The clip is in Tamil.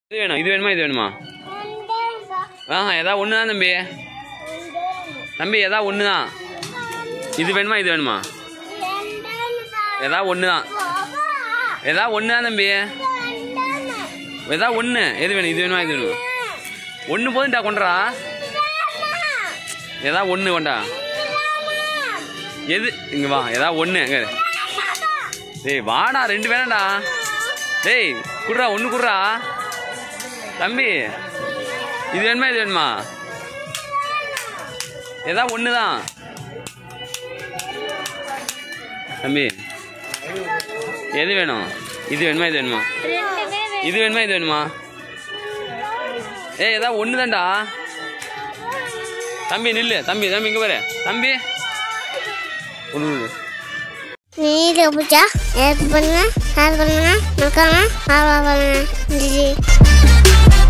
இது வேணும் இது வேணுமா இது வேணுமா ஆ ஏதாவது ஒன்று தான் தம்பி தம்பி ஏதாவது ஒன்று தான் இது வேணுமா இது வேணுமா ஏதாவது ஒன்று தான் ஏதாவது ஒன்று தான் தம்பி ஏதாவது ஒன்று எது வேணும் இது வேணுமா இது வேணுமா ஒன்று போதும்டா கொண்டுறா ஏதாவது ஒன்று கொண்டா எது இங்கே வா ஏதாவது ஒன்று இங்கே இரு. டேய் வாடா ரெண்டு வேணாம்டா டேய் குடுறா ஒன்று குடுறா தம்பி இது வேணுமா இது வேணுமா ஏதாவது ஒன்று தான் தம்பி எது வேணும் இது வேணுமா இது வேணுமா இது வேணுமா இது வேணுமா ஏய் ஏதாவது ஒன்று தான்டா தம்பி நில்லு தம்பி தம்பி இங்கே பாரு தம்பி ஒன்று நில்லு நீங்க பிடிச்சா ஹெல்ப் பண்ணுங்க ஷேர் பண்ணுங்க மறக்காம ஃபாலோ பண்ணுங்க நன்றி